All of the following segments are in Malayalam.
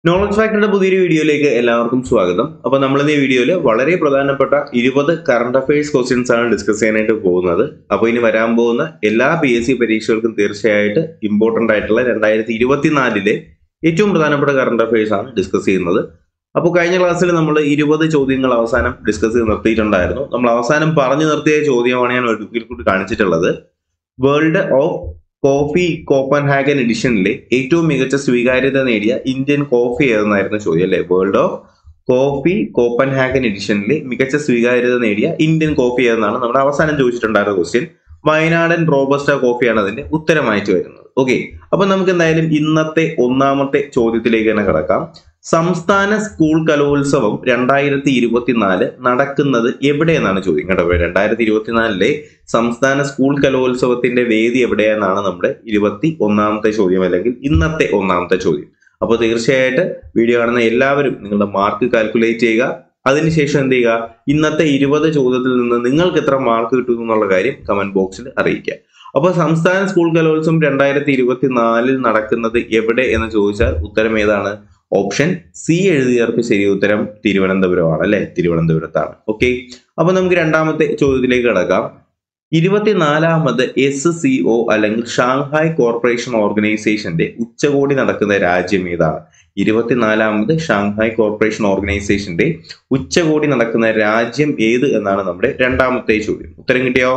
നോളജ് ഫാക്ടറിയുടെ പുതിയൊരു വീഡിയോയിലേക്ക് എല്ലാവർക്കും സ്വാഗതം അപ്പോൾ നമ്മൾ ഈ വീഡിയോയിൽ വളരെ പ്രധാനപ്പെട്ട ഇരുപത് കറണ്ട് അഫയേഴ്സ് ക്വസ്റ്റ്യൻസ് ആണ് ഡിസ്കസ് ചെയ്യാനായിട്ട് പോകുന്നത് അപ്പോൾ ഇനി വരാൻ പോകുന്ന എല്ലാ പി എസ് സി പരീക്ഷകൾക്കും തീർച്ചയായിട്ട് ഇമ്പോർട്ടൻ്റ് ആയിട്ടുള്ള രണ്ടായിരത്തി ഇരുപത്തിനാലിലെ ഏറ്റവും പ്രധാനപ്പെട്ട കറണ്ട് അഫയേഴ്സ് ആണ് ഡിസ്കസ് ചെയ്യുന്നത് അപ്പോൾ കഴിഞ്ഞ ക്ലാസ്സിൽ നമ്മൾ ഇരുപത് ചോദ്യങ്ങൾ അവസാനം ഡിസ്കസ് ചെയ്ത് നിർത്തിയിട്ടുണ്ടായിരുന്നു നമ്മൾ അവസാനം പറഞ്ഞു നിർത്തിയ ചോദ്യമാണ് ഞാൻ ഒരിക്കൽ കൂടി കാണിച്ചിട്ടുള്ളത് വേൾഡ് ഓഫ് കോഫി കോപ്പൻഹാഗൻ എഡിഷനിലെ ഏറ്റവും മികച്ച സ്വീകാര്യത നേടിയ ഇന്ത്യൻ കോഫി ഏതെന്നായിരുന്നു ചോദ്യം അല്ലെ വേൾഡ് ഓഫ് കോഫി കോപ്പൻഹാഗൻ എഡിഷനിലെ മികച്ച സ്വീകാര്യത നേടിയ ഇന്ത്യൻ കോഫി ഏതെന്നാണ് നമ്മുടെ അവസാനം ചോദിച്ചിട്ടുണ്ടായിരുന്ന ക്വസ്റ്റ്യൻ വയനാടൻ റോബസ്റ്റ കോഫിയാണ് അതിന്റെ ഉത്തരമായിട്ട് വരുന്നത് ഓക്കെ അപ്പൊ നമുക്ക് എന്തായാലും ഇന്നത്തെ ഒന്നാമത്തെ ചോദ്യത്തിലേക്ക് തന്നെ കിടക്കാം സംസ്ഥാന സ്കൂൾ കലോത്സവം രണ്ടായിരത്തി ഇരുപത്തിനാല് നടക്കുന്നത് എവിടെയെന്നാണ് ചോദ്യം കേട്ടോ രണ്ടായിരത്തി ഇരുപത്തിനാലിലെ സംസ്ഥാന സ്കൂൾ കലോത്സവത്തിന്റെ വേദി എവിടെയെന്നാണ് നമ്മുടെ ഇരുപത്തി ഒന്നാമത്തെ ചോദ്യം അല്ലെങ്കിൽ ഇന്നത്തെ ഒന്നാമത്തെ ചോദ്യം അപ്പോൾ തീർച്ചയായിട്ട് വീഡിയോ കാണുന്ന എല്ലാവരും നിങ്ങളുടെ മാർക്ക് കാൽക്കുലേറ്റ് ചെയ്യുക അതിനുശേഷം എന്ത് ചെയ്യുക ഇന്നത്തെ ഇരുപത് ചോദ്യത്തിൽ നിന്ന് നിങ്ങൾക്ക് എത്ര മാർക്ക് കിട്ടും എന്നുള്ള കാര്യം കമന്റ് ബോക്സിൽ അറിയിക്കുക അപ്പോൾ സംസ്ഥാന സ്കൂൾ കലോത്സവം രണ്ടായിരത്തി ഇരുപത്തിനാലിൽ നടക്കുന്നത് എവിടെ എന്ന് ചോദിച്ചാൽ ഉത്തരം ഏതാണ് ഓപ്ഷൻ സി എഴുതിയവർക്ക് ശരി ഉത്തരം തിരുവനന്തപുരമാണ് അല്ലെ തിരുവനന്തപുരത്താണ് ഓക്കെ അപ്പൊ നമുക്ക് രണ്ടാമത്തെ ചോദ്യത്തിലേക്ക് കിടക്കാം ഇരുപത്തിനാലാമത് എസ് സി ഒ അല്ലെങ്കിൽ ഷാങ്ഹായ് കോർപ്പറേഷൻ ഓർഗനൈസേഷന്റെ ഉച്ചകോടി നടക്കുന്ന രാജ്യം ഏതാണ് ഇരുപത്തിനാലാമത് ഷാങ്ഹായ് കോർപ്പറേഷൻ ഓർഗനൈസേഷന്റെ ഉച്ചകോടി നടക്കുന്ന രാജ്യം ഏത് എന്നാണ് നമ്മുടെ രണ്ടാമത്തെ ചോദ്യം ഉത്തരം കിട്ടിയോ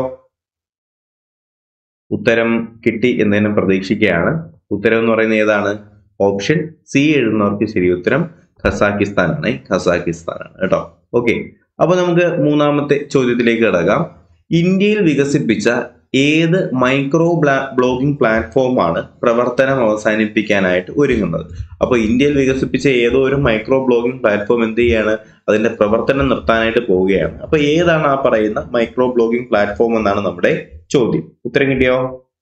ഉത്തരം കിട്ടി എന്ന് തന്നെ പ്രതീക്ഷിക്കുകയാണ് ഉത്തരം എന്ന് പറയുന്നത് ഏതാണ് ഓപ്ഷൻ സി എഴുതുന്നവർക്ക് ശരി ഉത്തരം ഖസാക്കിസ്ഥാൻ ആണ് ഖസാക്കിസ്ഥാൻ ആണ് കേട്ടോ ഓക്കെ അപ്പൊ നമുക്ക് മൂന്നാമത്തെ ചോദ്യത്തിലേക്ക് കിടക്കാം ഇന്ത്യയിൽ വികസിപ്പിച്ച ഏത് മൈക്രോ ബ്ലോഗിംഗ് പ്ലാറ്റ്ഫോമാണ് പ്രവർത്തനം അവസാനിപ്പിക്കാനായിട്ട് ഒരുങ്ങുന്നത് അപ്പൊ ഇന്ത്യയിൽ വികസിപ്പിച്ച ഏതോ ഒരു മൈക്രോ ബ്ലോഗിംഗ് പ്ലാറ്റ്ഫോം എന്ത് ചെയ്യാണ് അതിന്റെ പ്രവർത്തനം നിർത്താനായിട്ട് പോവുകയാണ് അപ്പൊ ഏതാണ് ആ പറയുന്ന മൈക്രോ ബ്ലോഗിംഗ് പ്ലാറ്റ്ഫോം എന്നാണ് നമ്മുടെ ചോദ്യം ഉത്തരം കിട്ടിയോ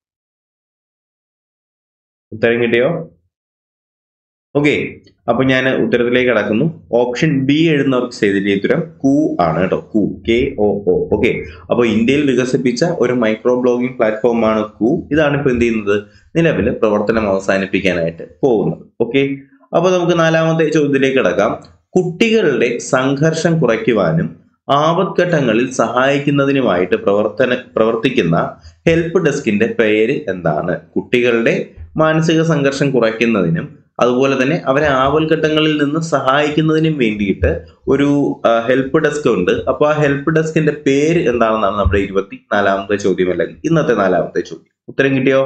ഉത്തരം കിട്ടിയോ ഓക്കെ അപ്പൊ ഞാൻ ഉത്തരത്തിലേക്ക് കടക്കുന്നു ഓപ്ഷൻ ബി എഴുതുന്നവർക്ക് ചെയ്തില്ലേ ഉത്തരം കു ആണ് കേട്ടോ കു കെ ഒ ഒ ഓക്കെ അപ്പൊ ഇന്ത്യയിൽ വികസിപ്പിച്ച ഒരു മൈക്രോ ബ്ലോഗിംഗ് പ്ലാറ്റ്ഫോം ആണ് കു ഇതാണ് ഇപ്പൊ എന്ത് ചെയ്യുന്നത് നിലവിൽ പ്രവർത്തനം അവസാനിപ്പിക്കാനായിട്ട് പോകുന്നത് ഓക്കെ അപ്പൊ നമുക്ക് നാലാമത്തെ ചോദ്യത്തിലേക്ക് കിടക്കാം കുട്ടികളുടെ സംഘർഷം കുറയ്ക്കുവാനും ആപത്ഘട്ടങ്ങളിൽ സഹായിക്കുന്നതിനുമായിട്ട് പ്രവർത്തന പ്രവർത്തിക്കുന്ന ഹെൽപ്പ് ഡെസ്കിന്റെ പേര് എന്താണ് കുട്ടികളുടെ മാനസിക സംഘർഷം കുറയ്ക്കുന്നതിനും അതുപോലെ തന്നെ അവരെ ആവൽഘട്ടങ്ങളിൽ നിന്ന് സഹായിക്കുന്നതിനും വേണ്ടിയിട്ട് ഒരു ഹെൽപ്പ് ഡെസ്ക് ഉണ്ട് അപ്പോൾ ആ ഹെൽപ്പ് ഡെസ്കിന്റെ പേര് എന്താണെന്നാണ് നമ്മുടെ ഇരുപത്തി നാലാമത്തെ ചോദ്യം അല്ലെങ്കിൽ ഇന്നത്തെ നാലാമത്തെ ചോദ്യം ഉത്തരം കിട്ടിയോ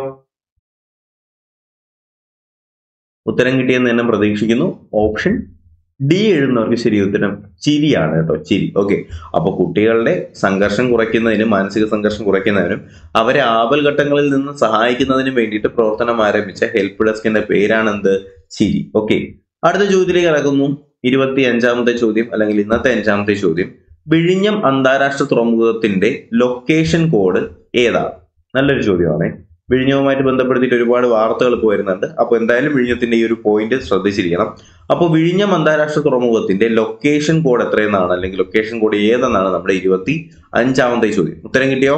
ഉത്തരം കിട്ടിയെന്ന് തന്നെ പ്രതീക്ഷിക്കുന്നു ഓപ്ഷൻ ഡി എഴുതുന്നവർക്ക് ശരി ഉത്തരം ചിരിയാണ് കേട്ടോ ചിരി ഓക്കെ അപ്പൊ കുട്ടികളുടെ സംഘർഷം കുറയ്ക്കുന്നതിനും മാനസിക സംഘർഷം കുറയ്ക്കുന്നതിനും അവരെ ആപൽഘട്ടങ്ങളിൽ നിന്ന് സഹായിക്കുന്നതിനും വേണ്ടിയിട്ട് പ്രവർത്തനം ആരംഭിച്ച ഹെൽപ്പ് ഡെസ്കിന്റെ പേരാണ് എന്ത് ചിരി ഓക്കെ അടുത്ത ചോദ്യത്തിലേക്ക് കിടക്കുന്നു ഇരുപത്തി അഞ്ചാമത്തെ ചോദ്യം അല്ലെങ്കിൽ ഇന്നത്തെ അഞ്ചാമത്തെ ചോദ്യം വിഴിഞ്ഞം അന്താരാഷ്ട്ര തുറമുഖത്തിന്റെ ലൊക്കേഷൻ കോഡ് ഏതാണ് നല്ലൊരു ചോദ്യമാണ് വിഴിഞ്ഞവുമായിട്ട് ബന്ധപ്പെടുത്തിയിട്ട് ഒരുപാട് വാർത്തകൾ ഇപ്പോൾ വരുന്നുണ്ട് അപ്പോൾ എന്തായാലും വിഴിഞ്ഞത്തിന്റെ ഈ ഒരു പോയിന്റ് ശ്രദ്ധിച്ചിരിക്കണം അപ്പോൾ വിഴിഞ്ഞം അന്താരാഷ്ട്ര തുറമുഖത്തിന്റെ ലൊക്കേഷൻ കോഡ് എത്രയെന്നാണ് അല്ലെങ്കിൽ ലൊക്കേഷൻ കോഡ് ഏതെന്നാണ് നമ്മുടെ ഇരുപത്തി അഞ്ചാമത്തെ ചോദ്യം ഉത്തരം കിട്ടിയോ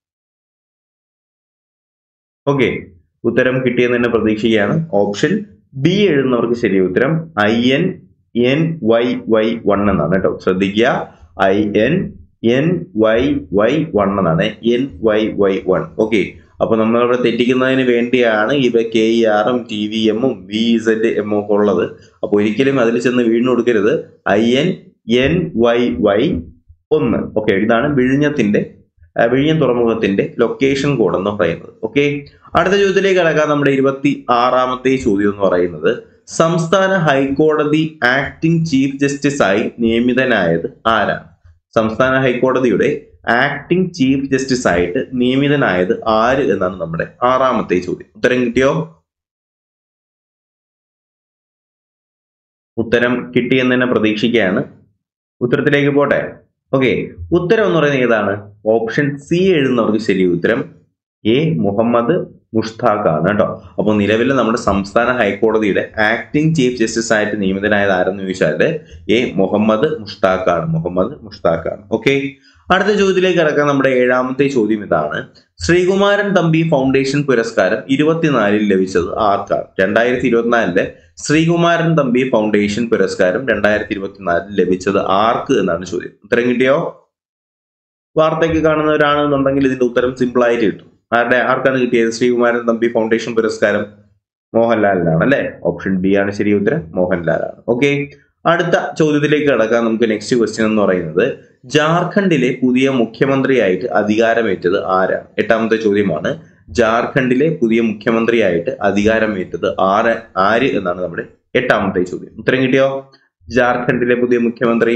ഓക്കെ ഉത്തരം കിട്ടിയെന്ന് തന്നെ പ്രതീക്ഷിക്കുകയാണ് ഓപ്ഷൻ ബി എഴുതുന്നവർക്ക് ശരി ഉത്തരം I N N Y Y one എന്നാണ് കേട്ടോ ശ്രദ്ധിക്കുക I N N Y Y one എന്നാണ് N Y Y one okay അപ്പൊ നമ്മളവിടെ തെറ്റിക്കുന്നതിന് വേണ്ടിയാണ് ഇവ കെ ഇ ആറും ടി വി എമ്മും വി ഇസഡ് എമ്മും ഒക്കെ ഉള്ളത് അപ്പൊ ഒരിക്കലും അതിൽ ചെന്ന് വീണു കൊടുക്കരുത് I N N Y Y ഒന്ന് ഓക്കെ ഇതാണ് വിഴിഞ്ഞത്തിന്റെ വിഴിഞ്ഞം തുറമുഖത്തിന്റെ ലൊക്കേഷൻ കോഡ് എന്ന് പറയുന്നത് ഓക്കെ അടുത്ത ചോദ്യത്തിലേക്ക് കടക്കാം നമ്മുടെ ഇരുപത്തി ആറാമത്തെ ചോദ്യം എന്ന് പറയുന്നത് സംസ്ഥാന ഹൈക്കോടതി ആക്ടിംഗ് ചീഫ് ജസ്റ്റിസ് ആയി നിയമിതനായത് ആരാണ് സംസ്ഥാന ഹൈക്കോടതിയുടെ ആക്ടിംഗ് ചീഫ് ജസ്റ്റിസ് ആയിട്ട് നിയമിതനായത് ആര് എന്നാണ് നമ്മുടെ ആറാമത്തെ ചോദ്യം ഉത്തരം കിട്ടിയോ ഉത്തരം കിട്ടിയെന്ന് തന്നെ പ്രതീക്ഷിക്കുകയാണ് ഉത്തരത്തിലേക്ക് പോട്ടെ ഓക്കെ ഉത്തരം എന്ന് പറയുന്നത് ഏതാണ് ഓപ്ഷൻ സി എഴുതുന്നവർക്ക് ശരി ഉത്തരം എ മുഹമ്മദ് മുഷ്താഖ് ആണ് കേട്ടോ അപ്പോൾ നിലവിൽ നമ്മുടെ സംസ്ഥാന ഹൈക്കോടതിയുടെ ആക്ടിംഗ് ചീഫ് ജസ്റ്റിസ് ആയിട്ട് നിയമിതനായത് ആരെന്ന് ചോദിച്ചാൽ എ മുഹമ്മദ് മുഷ്താഖ് ആണ് മുഹമ്മദ് മുഷ്താഖ് ആണ് ഓക്കെ അടുത്ത ചോദ്യത്തിലേക്ക് കിടക്കാൻ നമ്മുടെ ഏഴാമത്തെ ചോദ്യം ഇതാണ് ശ്രീകുമാരൻ തമ്പി ഫൗണ്ടേഷൻ പുരസ്കാരം ഇരുപത്തിനാലിൽ ലഭിച്ചത് ആർക്കാണ് രണ്ടായിരത്തി ഇരുപത്തിനാലിലെ ശ്രീകുമാരൻ തമ്പി ഫൗണ്ടേഷൻ പുരസ്കാരം രണ്ടായിരത്തി ഇരുപത്തിനാലിൽ ലഭിച്ചത് ആർക്ക് എന്നാണ് ചോദ്യം ഉത്തരം കിട്ടിയോ വാർത്തയ്ക്ക് കാണുന്നവരാണെന്നുണ്ടെങ്കിൽ ഇതിന്റെ ഉത്തരം സിമ്പിൾ ആയിട്ട് കിട്ടും ആരുടെ ആർക്കാണ് കിട്ടിയത് ശ്രീകുമാരൻ തമ്പി ഫൗണ്ടേഷൻ പുരസ്കാരം മോഹൻലാലിനാണ് അല്ലെ ഓപ്ഷൻ ബി ആണ് ശരി ഉത്തരം മോഹൻലാലാണ് ഓക്കെ അടുത്ത ചോദ്യത്തിലേക്ക് കടക്കാം നമുക്ക് നെക്സ്റ്റ് ക്വസ്റ്റ്യൻ എന്ന് പറയുന്നത് ജാർഖണ്ഡിലെ പുതിയ മുഖ്യമന്ത്രിയായിട്ട് അധികാരമേറ്റത് ആരാണ് എട്ടാമത്തെ ചോദ്യമാണ് ജാർഖണ്ഡിലെ പുതിയ മുഖ്യമന്ത്രിയായിട്ട് അധികാരമേറ്റത് ആര് ആര് എന്നാണ് നമ്മുടെ എട്ടാമത്തെ ചോദ്യം ഉത്തരം കിട്ടിയോ ജാർഖണ്ഡിലെ പുതിയ മുഖ്യമന്ത്രി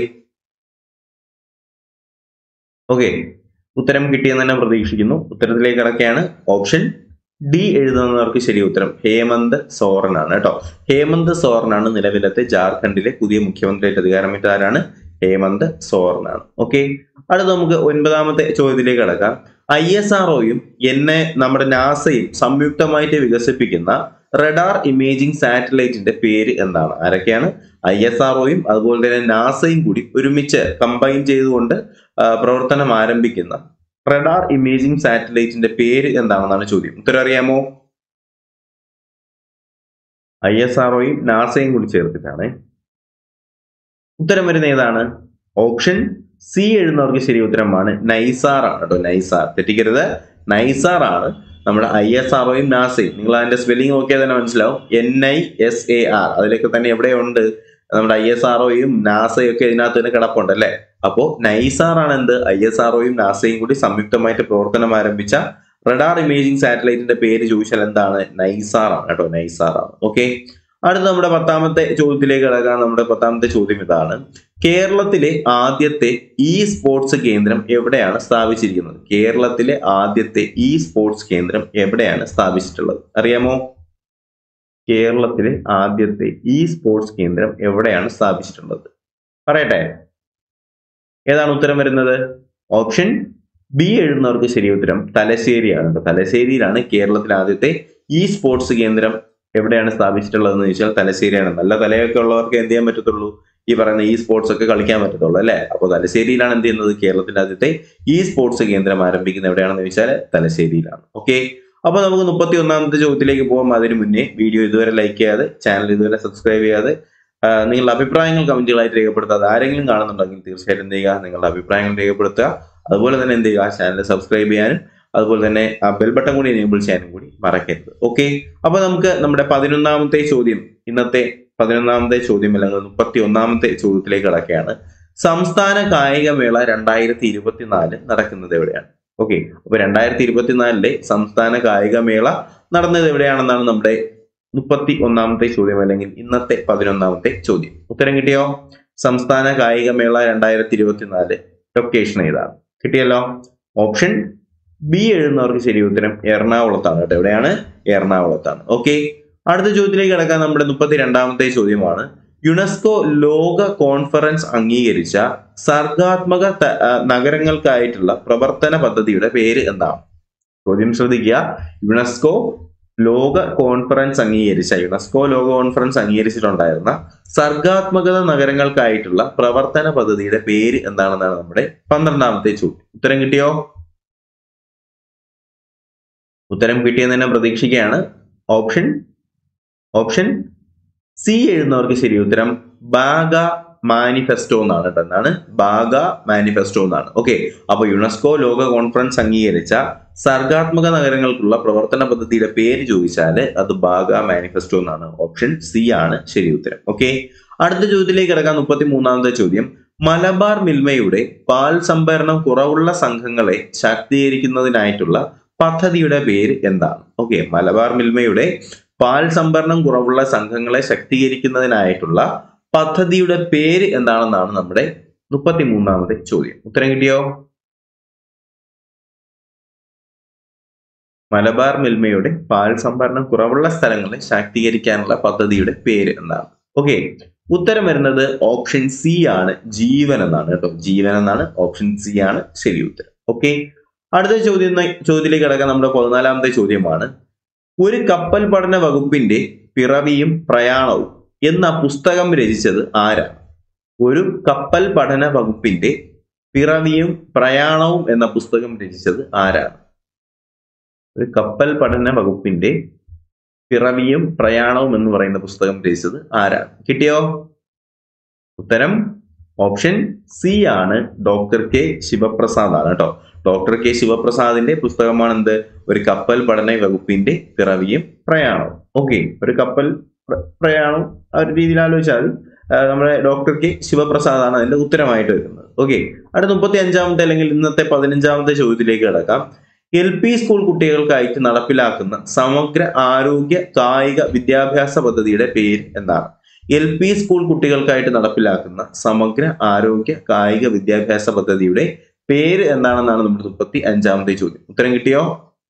ഓക്കെ ഉത്തരം കിട്ടിയെന്ന് തന്നെ പ്രതീക്ഷിക്കുന്നു ഉത്തരത്തിലേക്ക് കിടക്കുകയാണ് ഓപ്ഷൻ ഡി എഴുതുന്നവർക്ക് ശരി ഉത്തരം ഹേമന്ത് സോറനാണ് കേട്ടോ ഹേമന്ത് സോറനാണ് നിലവിലത്തെ ജാർഖണ്ഡിലെ പുതിയ മുഖ്യമന്ത്രിയായിട്ട് അധികാരമേറ്റ ആരാണ് ഹേമന്ത് സോറനാണ് ഓക്കെ അടുത്ത നമുക്ക് ഒൻപതാമത്തെ ചോദ്യത്തിലേക്ക് കടക്കാം ഐ എസ് ആർഒയും എന്നെ നമ്മുടെ നാസയും സംയുക്തമായിട്ട് വികസിപ്പിക്കുന്ന റഡാർ ഇമേജിംഗ് സാറ്റലൈറ്റിന്റെ പേര് എന്താണ് ആരൊക്കെയാണ് ഐ എസ് ആർഒയും അതുപോലെ തന്നെ നാസയും കൂടി ഒരുമിച്ച് കമ്പൈൻ ചെയ്തുകൊണ്ട് ആ, പ്രവർത്തനം ആരംഭിക്കുന്ന റഡാർ ഇമേജിംഗ് സാറ്റലൈറ്റിന്റെ പേര് എന്താണെന്നാണ് ചോദ്യം ഉത്തരം അറിയാമോ ഐ എസ് ആർഒയും നാസയും കൂടി ചേർത്തിട്ടാണ് ഉത്തരം വരുന്ന ഏതാണ് ഓപ്ഷൻ സി എഴുതുന്നവർക്ക് ശരി ഉത്തരമാണ് നൈസാർ ആണ് കേട്ടോ നൈസാർ തെറ്റിക്കരുത് നൈസാർ ആണ് നമ്മുടെ ഐ എസ് ആർഒയും നാസയും നിങ്ങൾ അതിന്റെ സ്പെല്ലിംഗ് നോക്കിയാൽ തന്നെ മനസ്സിലാവും N I S A R അതിലൊക്കെ തന്നെ എവിടെയുണ്ട് നമ്മുടെ ഐ എസ് ആർഒയും നാസയും ഒക്കെ ഇതിനകത്ത് തന്നെ കിടപ്പുണ്ട് അല്ലെ അപ്പോ നൈസാർ ആണ് എന്ത് ഐ എസ് ആർഒയും നാസയും കൂടി സംയുക്തമായിട്ട് പ്രവർത്തനം ആരംഭിച്ച റഡാർ ഇമേജിംഗ് സാറ്റലൈറ്റിന്റെ പേര് ചോദിച്ചാൽ എന്താണ് നൈസാർ ആണ് കേട്ടോ നൈസാർ ആണ് ഓക്കെ അടുത്ത നമ്മുടെ പത്താമത്തെ ചോദ്യത്തിലേക്ക് കിടക്കാൻ നമ്മുടെ പത്താമത്തെ ചോദ്യം ഇതാണ് കേരളത്തിലെ ആദ്യത്തെ ഇ സ്പോർട്സ് കേന്ദ്രം എവിടെയാണ് സ്ഥാപിച്ചിരിക്കുന്നത് കേരളത്തിലെ ആദ്യത്തെ ഇ സ്പോർട്സ് കേന്ദ്രം എവിടെയാണ് സ്ഥാപിച്ചിട്ടുള്ളത് അറിയാമോ കേരളത്തിലെ ആദ്യത്തെ ഇ സ്പോർട്സ് കേന്ദ്രം എവിടെയാണ് സ്ഥാപിച്ചിട്ടുള്ളത് പറയട്ടെ ഏതാണ് ഉത്തരം വരുന്നത് ഓപ്ഷൻ ബി എഴുതുന്നവർക്ക് ശരി ഉത്തരം തലശ്ശേരിയാണ് കേട്ടോ. തലശ്ശേരിയിലാണ് കേരളത്തിലെ ആദ്യത്തെ ഇ സ്പോർട്സ് കേന്ദ്രം എവിടെയാണ് സ്ഥാപിച്ചിട്ടുള്ളതെന്ന് ചോദിച്ചാൽ തലശ്ശേരിയാണ് നല്ല തലയൊക്കെ ഉള്ളവർക്ക് എന്ത് ചെയ്യാൻ പറ്റത്തുള്ളൂ ഈ പറയുന്ന ഈ സ്പോർട്സ് ഒക്കെ കളിക്കാൻ പറ്റത്തുള്ളൂ അല്ലെ അപ്പോൾ തലശ്ശേരിയിലാണ് എന്ത് ചെയ്യുന്നത് കേരളത്തിന്റെ ആദ്യത്തെ ഈ സ്പോർട്സ് കേന്ദ്രം ആരംഭിക്കുന്നത് എവിടെയാണെന്ന് ചോദിച്ചാൽ തലശ്ശേരിയിലാണ് ഓക്കെ അപ്പൊ നമുക്ക് മുപ്പത്തി ഒന്നാമത്തെ ചോദ്യത്തിലേക്ക് പോകാം അതിന് മുന്നേ വീഡിയോ ഇതുവരെ ലൈക്ക് ചെയ്യാതെ ചാനൽ ഇതുവരെ സബ്സ്ക്രൈബ് ചെയ്യാതെ ആ, നിങ്ങളുടെ അഭിപ്രായങ്ങൾ കമന്റുകളായിട്ട് രേഖപ്പെടുത്താതെ ആരെങ്കിലും കാണുന്നുണ്ടെങ്കിൽ തീർച്ചയായിട്ടും എന്ത് ചെയ്യുക നിങ്ങളുടെ അഭിപ്രായങ്ങൾ രേഖപ്പെടുത്തുക അതുപോലെ തന്നെ എന്ത് ചെയ്യുക ചാനൽ സബ്സ്ക്രൈബ് ചെയ്യാനും അതുപോലെ തന്നെ ആ ബെൽ ബട്ടൺ കൂടി എനേബിൾ ചെയ്യാനും കൂടി മറക്കരുത് ഓക്കെ അപ്പൊ നമുക്ക് നമ്മുടെ പതിനൊന്നാമത്തെ ചോദ്യം ഇന്നത്തെ പതിനൊന്നാമത്തെ ചോദ്യം അല്ലെങ്കിൽ മുപ്പത്തി ഒന്നാമത്തെ ചോദ്യത്തിലേക്ക് കടക്കുകയാണ് സംസ്ഥാന കായികമേള രണ്ടായിരത്തി ഇരുപത്തിനാല് നടക്കുന്നത് എവിടെയാണ് ഓക്കെ അപ്പൊ രണ്ടായിരത്തി ഇരുപത്തിനാലിലെ സംസ്ഥാന കായികമേള നടന്നത് എവിടെയാണെന്നാണ് നമ്മുടെ മുപ്പത്തി ഒന്നാമത്തെ ചോദ്യം അല്ലെങ്കിൽ ഇന്നത്തെ പതിനൊന്നാമത്തെ ചോദ്യം ഉത്തരം കിട്ടിയോ സംസ്ഥാന കായികമേള രണ്ടായിരത്തി ഇരുപത്തിനാല് ലൊക്കേഷൻ ഏതാണ് കിട്ടിയല്ലോ ഓപ്ഷൻ ബി എഴുതുന്നവർക്ക് ശരി ഉത്തരം എറണാകുളത്താണ് കേട്ടോ എവിടെയാണ് എറണാകുളത്താണ് ഓക്കെ അടുത്ത ചോദ്യത്തിലേക്ക് കിടക്കാൻ നമ്മുടെ മുപ്പത്തി രണ്ടാമത്തെ ചോദ്യമാണ് യുനെസ്കോ ലോക കോൺഫറൻസ് അംഗീകരിച്ച സർഗാത്മക ത- ആ, നഗരങ്ങൾക്കായിട്ടുള്ള പ്രവർത്തന പദ്ധതിയുടെ പേര് എന്താണ് ചോദ്യം ശ്രദ്ധിക്കുക യുനെസ്കോ ലോക കോൺഫറൻസ് അംഗീകരിച്ച യുനെസ്കോ ലോക കോൺഫറൻസ് അംഗീകരിച്ചിട്ടുണ്ടായിരുന്ന സർഗാത്മകത നഗരങ്ങൾക്കായിട്ടുള്ള പ്രവർത്തന പദ്ധതിയുടെ പേര് എന്താണെന്നാണ് നമ്മുടെ പന്ത്രണ്ടാമത്തെ ചോദ്യം ഉത്തരം കിട്ടിയോ ഉത്തരം കിട്ടിയെന്ന് തന്നെ പ്രതീക്ഷിക്കുകയാണ് ഓപ്ഷൻ ഓപ്ഷൻ സി എഴുതുന്നവർക്ക് ശരി ഉത്തരം ബാഗ മാനിഫെസ്റ്റോ എന്നാണ് കേട്ടോ എന്താണ് ബാഗ മാനിഫെസ്റ്റോ എന്നാണ് ഓക്കെ അപ്പൊ യുനെസ്കോ ലോക കോൺഫറൻസ് അംഗീകരിച്ച സർഗാത്മക നഗരങ്ങൾക്കുള്ള പ്രവർത്തന പദ്ധതിയുടെ പേര് ചോദിച്ചാൽ അത് ബാഗ മാനിഫെസ്റ്റോ എന്നാണ് ഓപ്ഷൻ സി ആണ് ശരി ഉത്തരം ഓക്കെ അടുത്ത ചോദ്യത്തിലേക്ക് കിടക്കാൻ മുപ്പത്തി മൂന്നാമത്തെ ചോദ്യം മലബാർ മിൽമയുടെ പാൽ സംഭരണം കുറവുള്ള സംഘങ്ങളെ ശാക്തീകരിക്കുന്നതിനായിട്ടുള്ള പദ്ധതിയുടെ പേര് എന്താണ് ഓക്കെ മലബാർ മിൽമയുടെ പാൽ സംഭരണം കുറവുള്ള സംഘങ്ങളെ ശക്തീകരിക്കുന്നതിനായിട്ടുള്ള പദ്ധതിയുടെ പേര് എന്താണെന്നാണ് നമ്മുടെ മുപ്പത്തി മൂന്നാമത്തെ ചോദ്യം ഉത്തരം കിട്ടിയോ മലബാർ മിൽമയുടെ പാൽ സംഭരണം കുറവുള്ള സ്ഥലങ്ങളെ ശാക്തീകരിക്കാനുള്ള പദ്ധതിയുടെ പേര് എന്താണ് ഓക്കെ ഉത്തരം വരുന്നത് ഓപ്ഷൻ സി ആണ് ജീവൻ എന്നാണ് കേട്ടോ ജീവൻ എന്നാണ് ഓപ്ഷൻ സി ആണ് ശരി ഉത്തരം ഓക്കെ അടുത്ത ചോദ്യം ചോദ്യത്തിലേക്ക് കിടക്കാൻ നമ്മുടെ പതിനാലാമത്തെ ചോദ്യമാണ് ഒരു കപ്പൽ പഠന വകുപ്പിന്റെ പിറവിയും പ്രയാണവും എന്ന പുസ്തകം രചിച്ചത് ആരാണ് ഒരു കപ്പൽ പഠന വകുപ്പിന്റെ പിറവിയും പ്രയാണവും എന്ന പുസ്തകം രചിച്ചത് ആരാണ് ഒരു കപ്പൽ പഠന വകുപ്പിന്റെ പിറവിയും പ്രയാണവും എന്ന് പറയുന്ന പുസ്തകം രചിച്ചത് ആരാണ് കിട്ടിയോ ഉത്തരം ഓപ്ഷൻ സി ആണ് ഡോക്ടർ കെ ശിവപ്രസാദ് ആണ് കേട്ടോ ഡോക്ടർ കെ ശിവപ്രസാദിന്റെ പുസ്തകമാണ് എന്ത് ഒരു കപ്പൽ പഠന വകുപ്പിന്റെ പിറവിയും പ്രയാണവും ഓക്കെ ഒരു കപ്പൽ പ്ര- പ്രയാണം ആ ഒരു രീതിയിൽ ആലോചിച്ചാൽ ആ, നമ്മുടെ ഡോക്ടർ കെ ശിവപ്രസാദ് ആണ് അതിന്റെ ഉത്തരമായിട്ട് വരുന്നത് ഓക്കെ അടുത്ത മുപ്പത്തി അഞ്ചാമത്തെ അല്ലെങ്കിൽ ഇന്നത്തെ പതിനഞ്ചാമത്തെ ചോദ്യത്തിലേക്ക് കിടക്കാം എൽ പി സ്കൂൾ കുട്ടികൾക്കായിട്ട് നടപ്പിലാക്കുന്ന സമഗ്ര ആരോഗ്യ കായിക വിദ്യാഭ്യാസ പദ്ധതിയുടെ പേര് എന്താണ് എൽ പി സ്കൂൾ കുട്ടികൾക്കായിട്ട് നടപ്പിലാക്കുന്ന സമഗ്ര ആരോഗ്യ കായിക വിദ്യാഭ്യാസ പദ്ധതിയുടെ പേര് എന്താണെന്നാണ് നമ്മുടെ മുപ്പത്തി അഞ്ചാമത്തെ ചോദ്യം ഉത്തരം കിട്ടിയോ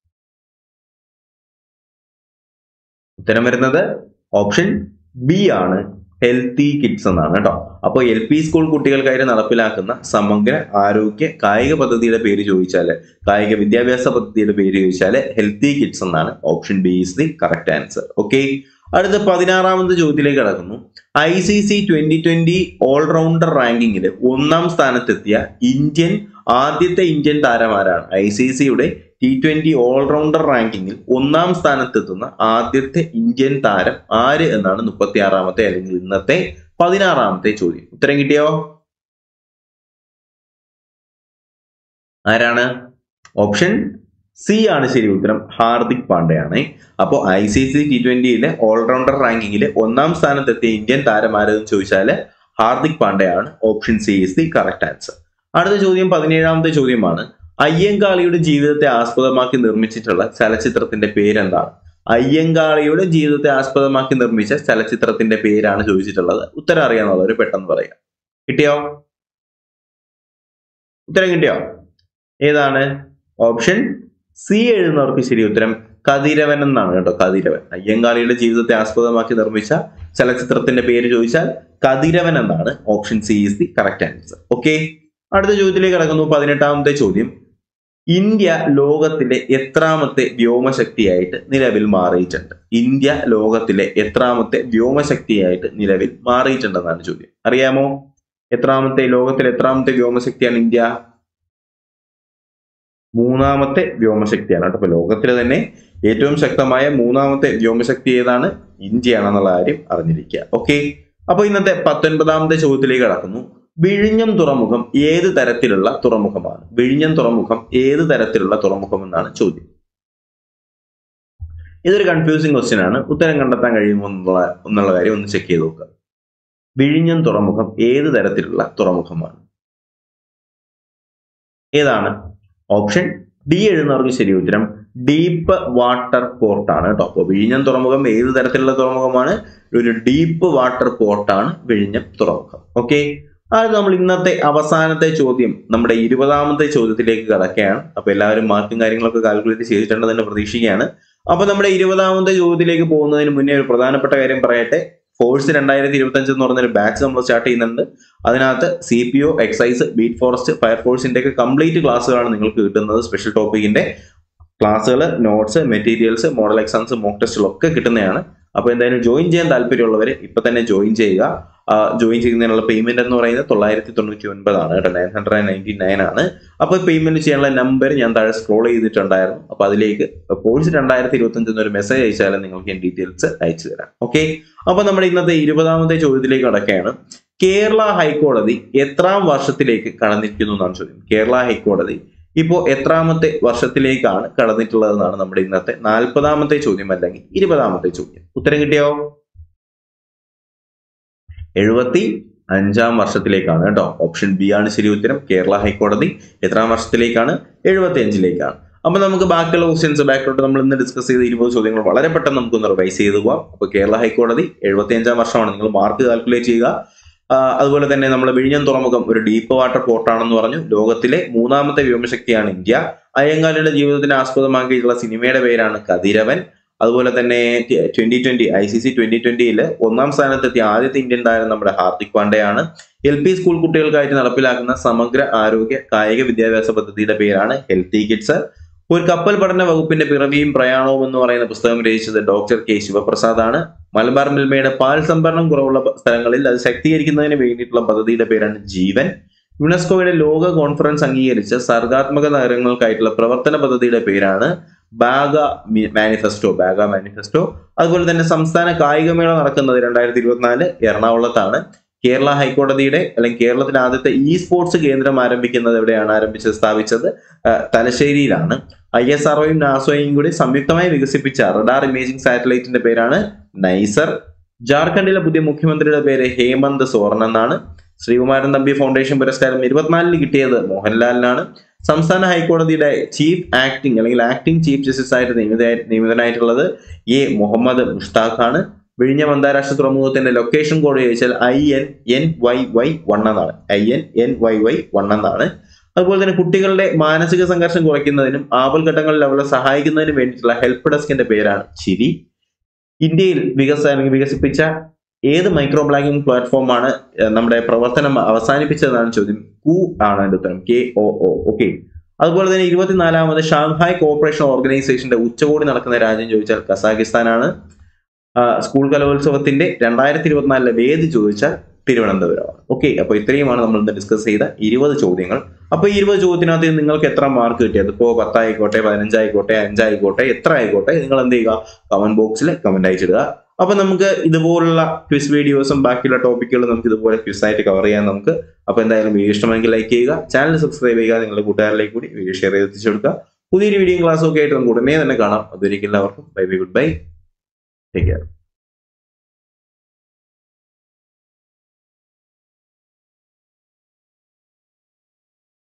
ഉത്തരം വരുന്നത് ഓപ്ഷൻ ബി ആണ് ഹെൽത്തി കിഡ്സ് എന്നാണ് കേട്ടോ അപ്പോൾ എൽ പി സ്കൂൾ കുട്ടികൾക്കായിട്ട് നടപ്പിലാക്കുന്ന സമഗ്ര ആരോഗ്യ കായിക പദ്ധതിയുടെ പേര് ചോദിച്ചാൽ കായിക വിദ്യാഭ്യാസ പദ്ധതിയുടെ പേര് ചോദിച്ചാൽ ഹെൽത്തി കിഡ്സ് എന്നാണ് option B is the correct answer okay അടുത്ത പതിനാറാമത്തെ ചോദ്യത്തിലേക്ക് കടക്കുന്നു I C C twenty twenty allrounder റാങ്കിങ്ങിൽ ഒന്നാം സ്ഥാനത്തെത്തിയ ഇന്ത്യൻ ആദ്യത്തെ ഇന്ത്യൻ താരം ആരാണ് ഐ സി സിയുടെ ടി ട്വന്റി ഓൾറൗണ്ടർ റാങ്കിങ്ങിൽ ഒന്നാം സ്ഥാനത്തെത്തുന്ന ആദ്യത്തെ ഇന്ത്യൻ താരം ആര് എന്നാണ് മുപ്പത്തി ആറാമത്തെ അല്ലെങ്കിൽ ഇന്നത്തെ പതിനാറാമത്തെ ചോദ്യം ഉത്തരം കിട്ടിയോ ആരാണ് ഓപ്ഷൻ സി ആണ് ശരി ഉത്തരം ഹാർദിക് പാണ്ഡെയാണ് അപ്പോൾ ഐ സി സി ടി ട്വന്റിയിലെ ഓൾറൗണ്ടർ റാങ്കിങ്ങിൽ ഒന്നാം സ്ഥാനത്തെത്തിയ ഇന്ത്യൻ താരം ആരെന്ന് ചോദിച്ചാൽ ഹാർദിക് പാണ്ഡെയാണ് option C is the correct answer അടുത്ത ചോദ്യം പതിനേഴാമത്തെ ചോദ്യമാണ് അയ്യങ്കാളിയുടെ ജീവിതത്തെ ആസ്പദമാക്കി നിർമ്മിച്ചിട്ടുള്ള ചലച്ചിത്രത്തിന്റെ പേരെന്താണ് അയ്യങ്കാളിയുടെ ജീവിതത്തെ ആസ്പദമാക്കി നിർമ്മിച്ച ചലച്ചിത്രത്തിന്റെ പേരാണ് ചോദിച്ചിട്ടുള്ളത് ഉത്തരം അറിയാവുന്നവർ പെട്ടെന്ന് പറയാം കിട്ടിയോ ഉത്തരം കിട്ടിയോ ഏതാണ് ഓപ്ഷൻ സി എഴുതുന്നവർക്ക് ശരി ഉത്തരം കതിരവൻ എന്നാണ് കേട്ടോ കതിരവൻ അയ്യങ്കാളിയുടെ ജീവിതത്തെ ആസ്പദമാക്കി നിർമ്മിച്ച ചലച്ചിത്രത്തിന്റെ പേര് ചോദിച്ചാൽ കതിരവൻ എന്നാണ് option C is the correct answer okay അടുത്ത ചോദ്യത്തിലേക്ക് കടക്കുന്നു പതിനെട്ടാമത്തെ ചോദ്യം ഇന്ത്യ ലോകത്തിലെ എത്രാമത്തെ വ്യോമശക്തിയായിട്ട് നിലവിൽ മാറിയിട്ടുണ്ട് ഇന്ത്യ ലോകത്തിലെ എത്രാമത്തെ വ്യോമശക്തിയായിട്ട് നിലവിൽ മാറിയിട്ടുണ്ടെന്നാണ് ചോദ്യം അറിയാമോ എത്രാമത്തെ ലോകത്തിലെ എത്രാമത്തെ വ്യോമശക്തിയാണ് ഇന്ത്യ മൂന്നാമത്തെ വ്യോമശക്തിയാണ് കേട്ടോ അപ്പൊ ലോകത്തിലെ തന്നെ ഏറ്റവും ശക്തമായ മൂന്നാമത്തെ വ്യോമശക്തി ഏതാണ് ഇന്ത്യയാണെന്നുള്ള കാര്യം അറിഞ്ഞിരിക്കുക ഓക്കെ അപ്പൊ ഇന്നത്തെ പത്തൊൻപതാമത്തെ ചോദ്യത്തിലേക്ക് കടക്കുന്നു വിഴിഞ്ഞം തുറമുഖം ഏത് തരത്തിലുള്ള തുറമുഖമാണ് വിഴിഞ്ഞം തുറമുഖം ഏത് തരത്തിലുള്ള തുറമുഖം എന്നാണ് ചോദ്യം ഇതൊരു കൺഫ്യൂസിങ് ക്വസ്റ്റ്യൻ ആണ് ഉത്തരം കണ്ടെത്താൻ കഴിയുമോ എന്നുള്ള എന്നുള്ള കാര്യം ഒന്ന് ചെക്ക് ചെയ്ത് നോക്കുക വിഴിഞ്ഞം തുറമുഖം ഏത് തരത്തിലുള്ള തുറമുഖമാണ് ഏതാണ് ഓപ്ഷൻ ഡി എഴുതുന്നവർക്ക് ശരി ഉത്തരം ഡീപ്പ് വാട്ടർ പോർട്ടാണ് കേട്ടോ അപ്പോൾ വിഴിഞ്ഞം തുറമുഖം ഏത് തരത്തിലുള്ള തുറമുഖമാണ് ഒരു ഡീപ്പ് വാട്ടർ പോർട്ടാണ് വിഴിഞ്ഞം തുറമുഖം ഓക്കെ അത് നമ്മൾ ഇന്നത്തെ അവസാനത്തെ ചോദ്യം നമ്മുടെ ഇരുപതാമത്തെ ചോദ്യത്തിലേക്ക് കടക്കുകയാണ് അപ്പൊ എല്ലാവരും മാർക്കും കാര്യങ്ങളൊക്കെ കാൽക്കുലേറ്റ് ചെയ്തിട്ടുണ്ടെന്ന് പ്രതീക്ഷിക്കുകയാണ് അപ്പൊ നമ്മുടെ ഇരുപതാമത്തെ ചോദ്യത്തിലേക്ക് പോകുന്നതിന് മുന്നേ ഒരു പ്രധാനപ്പെട്ട കാര്യം പറയട്ടെ ഫോഴ്സ് രണ്ടായിരത്തി ഇരുപത്തി അഞ്ച് എന്ന് പറഞ്ഞൊരു ബാച്ച് നമ്മൾ സ്റ്റാർട്ട് ചെയ്യുന്നുണ്ട് അതിനകത്ത് C P O excise beat forest ഫയർഫോഴ്സിന്റെ ഒക്കെ കംപ്ലീറ്റ് ക്ലാസ്സുകളാണ് നിങ്ങൾക്ക് കിട്ടുന്നത് സ്പെഷ്യൽ ടോപ്പിക്കിന്റെ ക്ലാസ്സുകൾ notes materials model exams mock ടെസ്റ്റുകളൊക്കെ കിട്ടുന്നതാണ് അപ്പോൾ എന്തായാലും ജോയിൻ ചെയ്യാൻ താല്പര്യമുള്ളവർ ഇപ്പൊ തന്നെ ജോയിൻ ചെയ്യുക ജോയിൻ ചെയ്യുന്നതിനുള്ള പേയ്മെന്റ് എന്ന് പറയുന്നത് തൊള്ളായിരത്തി തൊണ്ണൂറ്റി ഒൻപതാണ് കേട്ടോ nine hundred and ninety nine ആണ് അപ്പോൾ പേയ്മെന്റ് ചെയ്യാനുള്ള നമ്പർ ഞാൻ താഴെ സ്ക്രോൾ ചെയ്തിട്ടുണ്ടായിരുന്നു അപ്പോൾ അതിലേക്ക് കോഴ്സ് രണ്ടായിരത്തി ഇരുപത്തി അഞ്ച് എന്നൊരു മെസ്സേജ് അയച്ചാൽ നിങ്ങൾക്ക് ഞാൻ ഡീറ്റെയിൽസ് അയച്ചു തരാം ഓക്കെ അപ്പോൾ നമ്മുടെ ഇന്നത്തെ ഇരുപതാമത്തെ ചോദ്യത്തിലേക്ക് കടക്കുകയാണ് കേരള ഹൈക്കോടതി എത്രാം വർഷത്തിലേക്ക് കടന്നിരിക്കുന്നു എന്നാണ് ചോദ്യം കേരള ഹൈക്കോടതി ഇപ്പോൾ എത്രാമത്തെ വർഷത്തിലേക്കാണ് കടന്നിട്ടുള്ളതെന്നാണ് നമ്മുടെ ഇന്നത്തെ നാൽപ്പതാമത്തെ ചോദ്യം അല്ലെങ്കിൽ ഇരുപതാമത്തെ ചോദ്യം ഉത്തരം കിട്ടിയോ എഴുപത്തി അഞ്ചാം വർഷത്തിലേക്കാണ് കേട്ടോ ഓപ്ഷൻ ബി ആണ് ശരി ഉത്തരം കേരള ഹൈക്കോടതി എത്രാം വർഷത്തിലേക്കാണ് എഴുപത്തി അഞ്ചിലേക്കാണ് അപ്പൊ നമുക്ക് ബാക്കിയുള്ള ക്വസ്റ്റ്യൻസ് ബാക്കിലോട്ട് നമ്മൾ ഇന്ന് ഡിസ്കസ് ചെയ്ത ഇരുപത് ചോദ്യങ്ങൾ വളരെ പെട്ടെന്ന് നമുക്കൊന്ന് റിവൈസ് ചെയ്ത് പോവാം അപ്പൊ കേരള ഹൈക്കോടതി എഴുപത്തി അഞ്ചാം വർഷമാണ് നിങ്ങൾ മാർക്ക് കാൽക്കുലേറ്റ് ചെയ്യുക ആ, അതുപോലെ തന്നെ നമ്മൾ വിഴിഞ്ഞം തുറമുഖം ഒരു ഡീപ്പ് വാട്ടർ പോർട്ടാണെന്ന് പറഞ്ഞു ലോകത്തിലെ മൂന്നാമത്തെ വ്യോമശക്തിയാണ് ഇന്ത്യ അയ്യങ്കാലിയുടെ ജീവിതത്തിന് ആസ്പദമാക്കിയിട്ടുള്ള സിനിമയുടെ പേരാണ് കതിരവൻ അതുപോലെ തന്നെ twenty twenty I C C twenty ട്വന്റിയിൽ ഒന്നാം സ്ഥാനത്തെത്തിയ ആദ്യത്തെ ഇന്ത്യൻ താരം നമ്മുടെ ഹാർദിക് പാണ്ഡെയാണ് എൽ പി സ്കൂൾ കുട്ടികൾക്കായിട്ട് നടപ്പിലാക്കുന്ന സമഗ്ര ആരോഗ്യ കായിക വിദ്യാഭ്യാസ പദ്ധതിയുടെ പേരാണ് ഹെൽത്തി കിഡ്സ് ഒരു കപ്പൽ പഠന വകുപ്പിന്റെ പിറവിയും പ്രയാണവും എന്ന് പറയുന്ന പുസ്തകം രചിച്ചത് ഡോക്ടർ കെ ശിവപ്രസാദ് ആണ് മലബാർ മിൽമയുടെ പാൽ സംഭരണം കുറവുള്ള സ്ഥലങ്ങളിൽ അത് ശക്തീകരിക്കുന്നതിന് വേണ്ടിയിട്ടുള്ള പദ്ധതിയുടെ പേരാണ് ജീവൻ യുനെസ്കോയുടെ ലോക കോൺഫറൻസ് അംഗീകരിച്ച സർഗാത്മക നഗരങ്ങൾക്കായിട്ടുള്ള പ്രവർത്തന പദ്ധതിയുടെ പേരാണ് ബാഗ മാനിഫെസ്റ്റോ ബാഗ മാനിഫെസ്റ്റോ അതുപോലെ തന്നെ സംസ്ഥാന കായികമേള നടക്കുന്നത് രണ്ടായിരത്തി ഇരുപത്തിനാല് എറണാകുളത്താണ് കേരള ഹൈക്കോടതിയുടെ അല്ലെങ്കിൽ കേരളത്തിലെ ആദ്യത്തെ ഇ സ്പോർട്സ് കേന്ദ്രം ആരംഭിക്കുന്നത് എവിടെയാണ് ആരംഭിച്ചത് സ്ഥാപിച്ചത് ആ, തലശ്ശേരിയിലാണ് ഐ എസ് ആർഒയും നാസോയും കൂടി സംയുക്തമായി വികസിപ്പിച്ച റഡാർ ഇമേജിംഗ് സാറ്റലൈറ്റിന്റെ പേരാണ് നൈസർ ജാർഖണ്ഡിലെ പുതിയ മുഖ്യമന്ത്രിയുടെ പേര് ഹേമന്ത് സോറൻ എന്നാണ് ശ്രീകുമാരൻ തമ്പി ഫൗണ്ടേഷൻ പുരസ്കാരം ഇരുപത്തിനാലിന് കിട്ടിയത് മോഹൻലാലിനാണ് സംസ്ഥാന ഹൈക്കോടതിയുടെ ചീഫ് ആക്ടിംഗ് അല്ലെങ്കിൽ ആക്ടിംഗ് ചീഫ് ജസ്റ്റിസ് ആയിട്ട് നിയമിത നിയമിതനായിട്ടുള്ളത് എ മുഹമ്മദ് മുഷ്താഖ് ആണ് വിഴിഞ്ഞം അന്താരാഷ്ട്ര തുറമുഖത്തിന്റെ ലൊക്കേഷൻ കോഡ് ചോദിച്ചാൽ I N N Y Y one എന്നാണ് I N N Y Y one എന്നാണ് അതുപോലെ തന്നെ കുട്ടികളുടെ മാനസിക സംഘർഷം കുറയ്ക്കുന്നതിനും ആപൽഘട്ടങ്ങളിൽ അവരെ സഹായിക്കുന്നതിനും വേണ്ടിയിട്ടുള്ള ഹെൽപ്പ് ഡെസ്കിന്റെ പേരാണ് ചിരി ഇന്ത്യയിൽ വികസ അല്ലെങ്കിൽ വികസിപ്പിച്ച ഏത് മൈക്രോ ബ്ലാങ്കിങ് പ്ലാറ്റ്ഫോമാണ് നമ്മുടെ പ്രവർത്തനം അവസാനിപ്പിച്ചതെന്നാണ് ചോദ്യം കു ആണ് അതിന്റെ ഉത്തരം കെ ഒ ഒ ഓക്കെ അതുപോലെ തന്നെ ഇരുപത്തിനാലാമത് ഷാങ്ഹായ് കോർപ്പറേഷൻ ഓർഗനൈസേഷന്റെ ഉച്ചകോടി നടക്കുന്ന രാജ്യം ചോദിച്ചാൽ കസാഖിസ്ഥാനാണ് ആ, സ്കൂൾ കലോത്സവത്തിന്റെ രണ്ടായിരത്തി ഇരുപത്തിനാലിലെ വേദി ചോദിച്ചാൽ തിരുവനന്തപുരമാണ് ഓക്കെ അപ്പൊ ഇത്രയുമാണ് നമ്മൾ ഇന്ന് ഡിസ്കസ് ചെയ്ത ഇരുപത് ചോദ്യങ്ങൾ അപ്പൊ ഈ ഇരുപത് ചോദ്യത്തിനകത്ത് നിങ്ങൾക്ക് എത്ര മാർക്ക് കിട്ടിയത് ഇപ്പോ പത്തായിക്കോട്ടെ പതിനഞ്ചായിക്കോട്ടെ അഞ്ചായിക്കോട്ടെ എത്ര ആയിക്കോട്ടെ നിങ്ങൾ എന്ത് ചെയ്യുക കമന്റ് ബോക്സിൽ കമന്റ് അയച്ചിടുക അപ്പൊ നമുക്ക് ഇതുപോലുള്ള ക്വിസ് വീഡിയോസും ബാക്കിയുള്ള ടോപ്പിക്കുകളും നമുക്ക് ഇതുപോലെ ക്വിസ് ആയിട്ട് കവർ ചെയ്യാൻ നമുക്ക് അപ്പൊ എന്തായാലും വീഡിയോ ഇഷ്ടമെങ്കിൽ ലൈക്ക് ചെയ്യുക ചാനൽ സബ്സ്ക്രൈബ് ചെയ്യുക നിങ്ങളുടെ കൂട്ടുകാരിലേക്ക് കൂടി വീഡിയോ ഷെയർ ചെയ്ത് എത്തിച്ചു കൊടുക്കുക പുതിയൊരു വീഡിയോ ക്ലാസ്സും ഒക്കെ ആയിട്ട് നമുക്ക് ഉടനെ തന്നെ കാണാം അതൊരിക്കലും എല്ലാവർക്കും bye bye goodbye take care